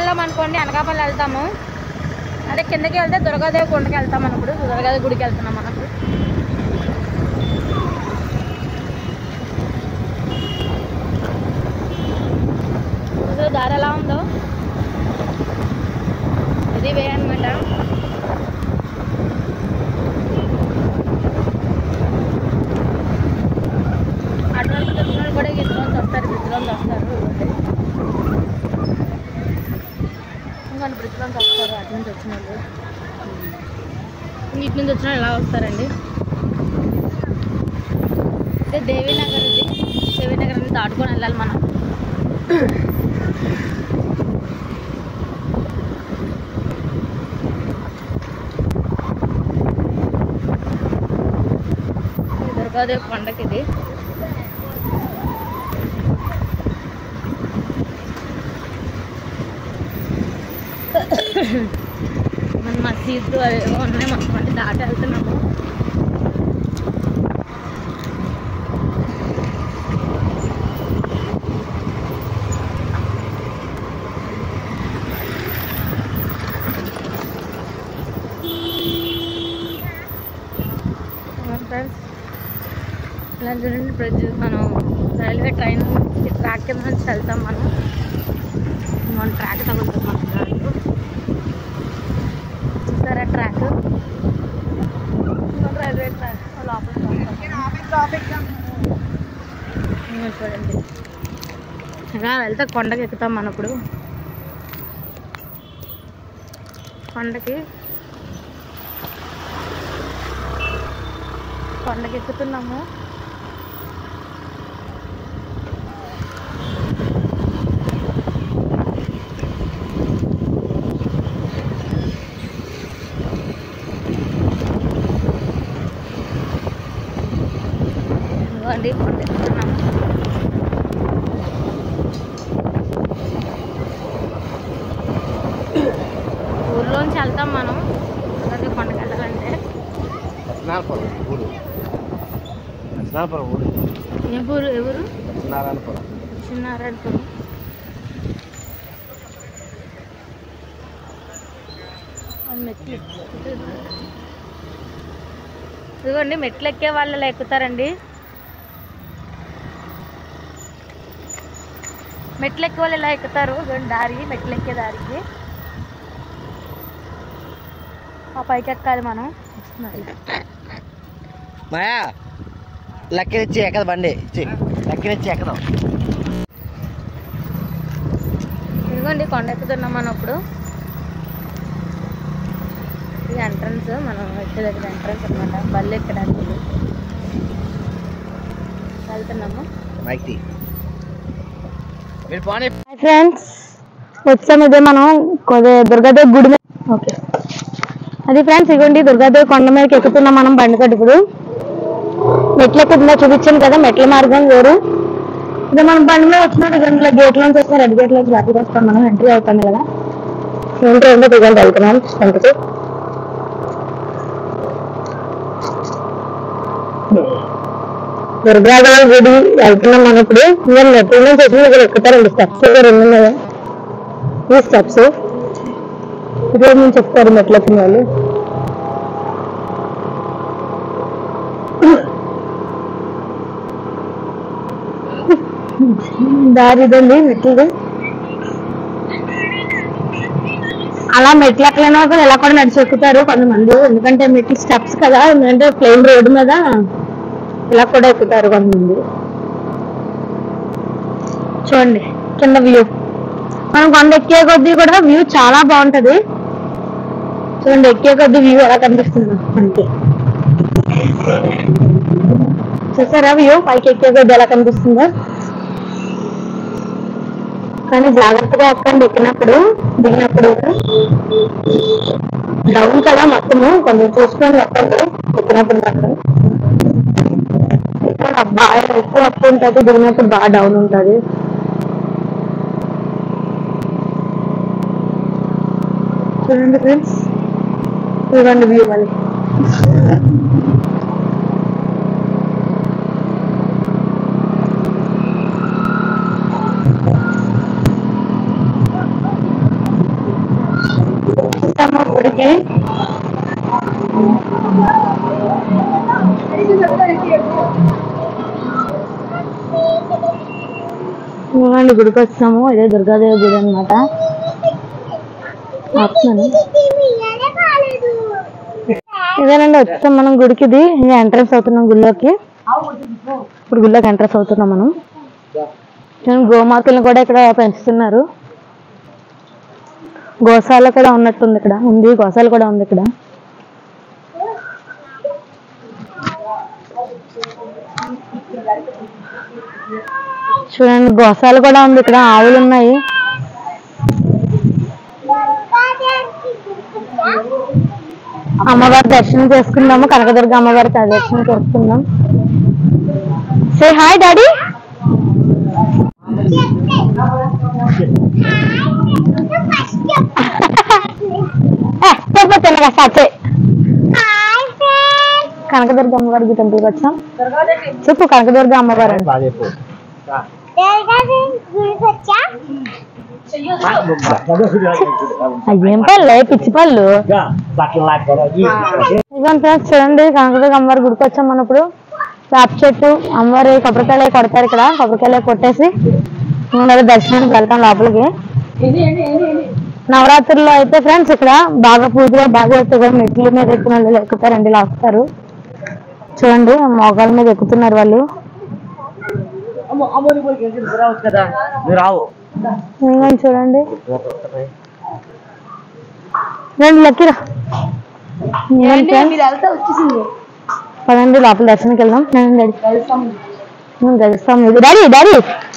వెళ్ళాం అనుకోండి అనకాపల్లి వెళ్తాము అదే కిందకి వెళ్తే దుర్గాదేవి కొండకి వెళ్తాం మనం ఇప్పుడు దుర్గాదేవి గుడికి వెళ్తున్నాం మనకు చూసారా దారి ఎలా ఉందో ఇది వే అనమాట అటువంటి వచ్చిన కూడా ఇద్దరు వస్తారు బ్రిడ్జ్లో వస్తారు ఇంకొన్ని బ్రిడ్జ్లో వస్తారు అటు నుంచి వచ్చిన వాళ్ళు ఇటు నుంచి వచ్చిన వాళ్ళు ఇలా వస్తారండి ఇదే దేవీనగర్ ఇది దేవీనగర్ అనేది దాటుకొని వెళ్ళాలి మనం ఇది దుర్గాదేవి పండగ ఇది మన మసీదు అవేవో ఉన్నాయి మొత్తం అంటే దాటి వెళ్తున్నాము ఫ్రెండ్స్ ఇలా చూడండి బ్రిడ్జ్ మనం రైల్వే ట్రైన్ ట్రాక్ కింద నుంచి వెళ్తాం మనం మన ట్రాక్ తగులుతుంది మన దాంట్లో చూసారా ట్రాక్ రైల్వే ట్రాక్ లోపల చూడండి ఇలా వెళ్తే కొండకి ఎక్కుతాం మనం ఇప్పుడు కొండకి కొండకి ఎక్కుతున్నాము ఇదిగోండి కొండ ఎక్కుతున్నాము ఊర్లోంచి వెళ్తాం మనం అలాగే కొండకి వెళ్ళాలంటే సత్యనారాయణపురం ఊరు సత్యనారాయణపురం ఊరు ఏ ఊరు ఎవరు సత్యనారాయణపురం చిన్నారాయణపురం అది మెట్లు ఇదిగోండి మెట్లు ఎక్కే వాళ్ళు ఇలా ఎక్కుతారండి మెట్లు ఎక్కే వాళ్ళు ఇలా ఎక్కుతారు ఇదిగోండి దారి మెట్లు ఎక్కే దారికి ఆ పైకి ఎక్కాలి మనం వస్తున్నారు మాయా లెక్కనిచ్చి ఎక్కదు బండి చి, లెక్కనిచ్చి ఎక్కదాం ఇదిగోండి కొండ ఎక్కుతున్నాం మనం ఇప్పుడు ఇది ఎంట్రన్స్ మనం ఎక్కే దగ్గర ఎంట్రన్స్ అనమాట బళ్ళు ఎక్కడానికి ఇది. వెళ్తున్నాము మైక్ తీ మీరు పోనీ ఫ్రెండ్స్ వచ్చాము ఇదే మనం కొద్ది దుర్గాదేవి గుడి మీద ఓకే అది ఫ్రెండ్స్ ఇగోండి దుర్గాదేవి కొండ మీదకి ఎక్కుతున్నాం మనం బండి కట్టు ఇప్పుడు మెట్లు ఎక్కుతుందా చూపించాను కదా మెట్ల మార్గం వేరు ఇది మనం బండి మీద వచ్చినట్టు గంటల గేట్ లోంచి వస్తాం రెడ్ గేట్ లోంచి లోపలికి వస్తాం మనం ఎంట్రీ అవుతాం కదా ఎంట్రీ ఉందో దిగండి వెళ్తున్నాం ఫ్రంట్కి దుర్గాదేవి గుడి వెళ్తున్నాం మనం ఇప్పుడు ఇంకా మెట్ల నుంచి వచ్చిన ఇక్కడ ఎక్కుతారండి స్టెప్స్ రెండు ఉన్నాయి ఈ స్టెప్స్ ఇదే నుంచి చెప్తారు మెట్లు ఎక్కిన వాళ్ళు దారి ఇదండి మెట్లు అలా మెట్లు ఎక్కలేని వాళ్ళు ఇలా కూడా నడిచి ఎక్కుతారు కొంతమంది ఎందుకంటే మెట్లు స్టెప్స్ కదా ఎందుకంటే ప్లెయిన్ రోడ్డు మీద ఇలా కూడా ఎక్కుతారు కొంతమంది చూడండి కింద వ్యూ మనం కొండ ఎక్కే కొద్దీ కూడా వ్యూ చాలా బాగుంటది చూడండి ఎక్కే కొద్దీ వ్యూ ఎలా కనిపిస్తుంది అంతే చూసారా వ్యూ పైకి ఎక్కే కొద్దీ ఎలా కనిపిస్తుందో కానీ జాగ్రత్తగా ఎక్కండి ఎక్కినప్పుడు దిగినప్పుడు డౌన్ కదా మొత్తము కొంచెం చూసుకొని ఎక్కండి ఎక్కినప్పుడు మాత్రం ఇక్కడ బాగా ఎక్కువ అప్ ఉంటుంది దిగినప్పుడు బాగా డౌన్ ఉంటుంది చూడండి ఫ్రెండ్స్ చూడండి వ్యూ మళ్ళీ ఓకే ఇవ్వండి గుడికి వచ్చాము ఇదే దుర్గాదేవి గుడి అనమాట ఇదేనండి వచ్చాం మనం గుడికి ఇది ఎంట్రన్స్ అవుతున్నాం గుడిలోకి ఇప్పుడు గుడిలోకి ఎంట్రన్స్ అవుతున్నాం మనం చూడండి గోమాతలను కూడా ఇక్కడ పెంచుతున్నారు గోశాల కూడా ఉన్నట్టుంది ఇక్కడ ఉంది గోశాల కూడా ఉంది ఇక్కడ చూడండి గోశాల కూడా ఉంది ఇక్కడ ఆవులు ఉన్నాయి అమ్మవారి దర్శనం చేసుకుందాము కనకదుర్గ అమ్మవారి దర్శనం చేసుకుందాం సే హాయ్ డాడీ చెప్పొచ్చు సాచే కనకదుర్గ అమ్మవారికి టెంపుల్కి వచ్చాం చెప్పు కనకదుర్గ అమ్మవారు అని. బాగా చెప్పు అయ్యేం పళ్ళు పిచ్చి పళ్ళు బట్టలు లాక్కోవడం ఇదిగోండి ఫ్రెండ్స్ చూడండి కనకదుర్గ అమ్మవారి గుడికి వచ్చాం మనం ఇప్పుడు వేప చెట్టు అమ్మవారి కొబ్బరికాయలు అవి కొడతారు ఇక్కడ కొబ్బరికాయలు అవి కొట్టేసి మనం దర్శనానికి వెళ్తాం లోపలికి నవరాత్రుల్లో అయితే ఫ్రెండ్స్ ఇక్కడ బాగా పూజలు బాగా ఎక్కుతారు మెట్ల మీద ఎక్కిన వాళ్ళు ఎక్కుతారండి లాస్తారు చూడండి మోకాల మీద ఎక్కుతున్నారు వాళ్ళు రావచ్చు కదా నువ్వు రావు ఇదిగోండి చూడండి రండి లక్కిరా ఇదిగోండి friends. పదండి లోపల దర్శనంకి వెళ్దాం నేను డాడీ మేము గెలుస్తాం ఇది డాడీ డాడీ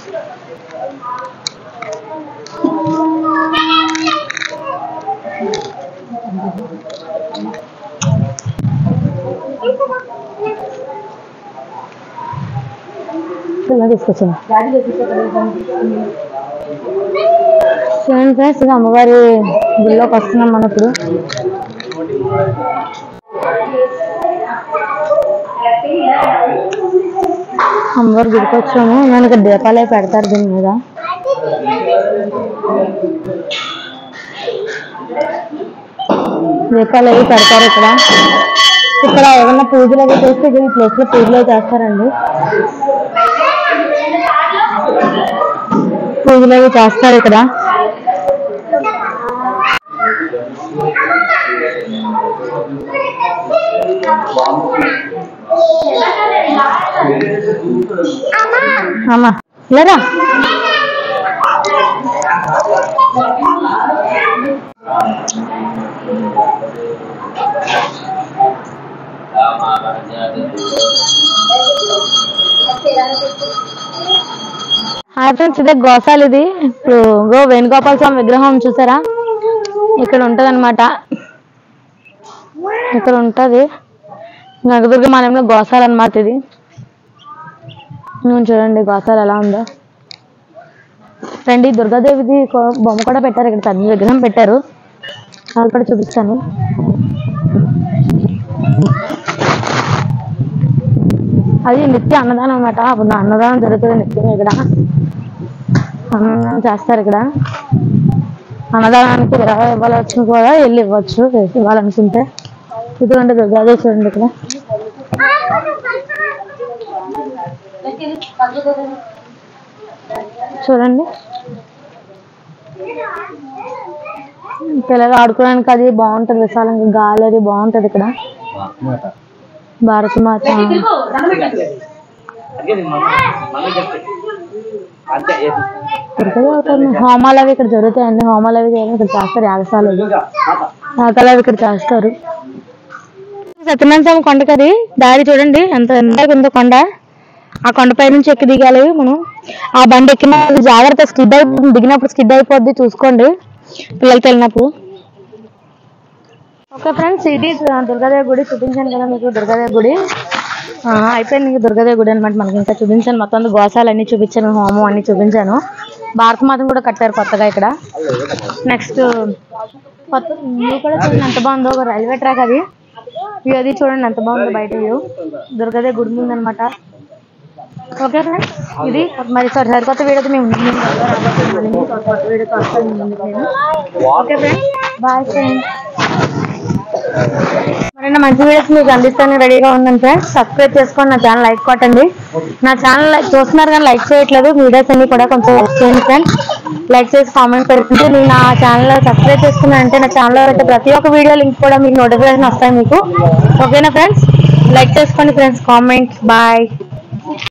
ఇలా తీసుకొచ్చాను చూడండి ఫ్రెండ్స్ ఇది అమ్మవారి గుళ్ళోకి వస్తున్నాం మనం ఇప్పుడు అమ్మవారి గుడికి వచ్చాము మనకి దీపాలే పెడతారు దీని మీద దీపాలు అవి పెడతారు ఇక్కడ ఇక్కడ ఏమన్నా పూజలు అవి చేస్తే ఇక్కడ ఈ ప్లేస్ లో పూజలు అవి చేస్తారండి పూజలు అవి చేస్తారు ఇక్కడ అమ్మా లేరా హాయ్ ఫ్రెండ్స్ ఇదే గోసాలు ఇది ఇప్పుడు గో వేణుగోపాల స్వామి విగ్రహం చూసారా ఇక్కడ ఉంటది అనమాట ఇక్కడ ఉంటది నగదుర్గ మాలయంలో గోసాలు అనమాట ఇది నువ్వు చూడండి గోసాలు ఎలా ఉందో రండి దుర్గాదేవిది కో- బొమ్మ కూడా పెట్టారు ఇక్కడ పెద్ద విగ్రహం పెట్టారు అది కూడా చూపిస్తాను అది నిత్య అన్నదానం అనమాట అప్పుడు అన్నదానం జరుగుతుంది నిత్యం ఇక్కడ అన్నదానం చేస్తారు ఇక్కడ అన్నదానానికి ఎలా ఇవ్వాల్సిన కూడా వెళ్ళి ఇవ్వచ్చు ఇవ్వాలనుకుంటే ఇటువంటి దుర్గాదేవి చూడండి ఇక్కడ చూడండి పిల్లలు ఆడుకోవడానికి అది బాగుంటది విశాలంగా గాలి అది బాగుంటది ఇక్కడ భారత మాత దుర్గాదేవి అవుతుంది హోమాలు అవి ఇక్కడ జరుగుతాయండి హోమాలు అవి చేయడం ఇక్కడ చేస్తారు యాగశాలు అవి. యాగాలు అవి ఇక్కడ చేస్తారు సత్యనారాయణ స్వామి కొండకి అది దారి చూడండి ఎంత ఎంతగా ఉందో కొండ ఆ కొండపై నుంచి ఎక్కి దిగాలి మనం ఆ బండి ఎక్కిన జాగ్రత్త స్కిడ్ అయిపోతుంది దిగినప్పుడు స్కిడ్ అయిపోద్ది చూసుకోండి పిల్లలతో వెళ్ళినప్పుడు ఓకే ఫ్రెండ్స్ ఇది దుర్గాదేవి గుడి చూపించాను కదా మీకు దుర్గాదేవి గుడి ఆ, అయిపోయింది ఇంక దుర్గాదేవి గుడి అనమాట మనకి ఇంకా చూపించాను మొత్తం అంతా గోసాలు అన్ని చూపించాను హోమం అన్ని చూపించాను భారత మాతం కూడా కట్టారు కొత్తగా ఇక్కడ నెక్స్ట్ కొత్త వ్యూ కూడా చూడండి ఎంత బాగుందో ఒక రైల్వే ట్రాక్ అది వ్యూ అది చూడండి ఎంత బాగుందో బయట వ్యూ దుర్గాదేవి గుడి ముందు అనమాట ఓకే ఫ్రెండ్స్ ఇది మరి సార్ సరికొత్త వీడియోతో మేము ముందుకు రాబోతున్నాం. మళ్ళీ కొత్త వీడియోతో వస్తాను ముందుకు నేను ఓకే ఫ్రెండ్స్ బాయ్ ఫ్రెండ్స్ మరిన్ని మంచి వీడియోస్ మీకు అందిస్తాను రెడీగా ఉన్నాను ఫ్రెండ్స్ సబ్స్క్రైబ్ చేసుకొని నా ఛానల్ లైక్ కొట్టండి నా ఛానల్ చూస్తున్నారు కానీ లైక్ చేయట్లేదు వీడియోస్ అన్ని కూడా కొంచెం లైక్ చేయండి ఫ్రెండ్స్ లైక్ చేసి కామెంట్ పెడుతుంటే నేను నా ఛానల్ సబ్స్క్రైబ్ చేసుకున్నానంటే నా ఛానల్లో అయితే ప్రతి ఒక్క వీడియో లింక్ కూడా మీకు నోటిఫికేషన్ వస్తాయి మీకు ఓకేనా ఫ్రెండ్స్ లైక్ చేసుకోండి ఫ్రెండ్స్ కామెంట్ బాయ్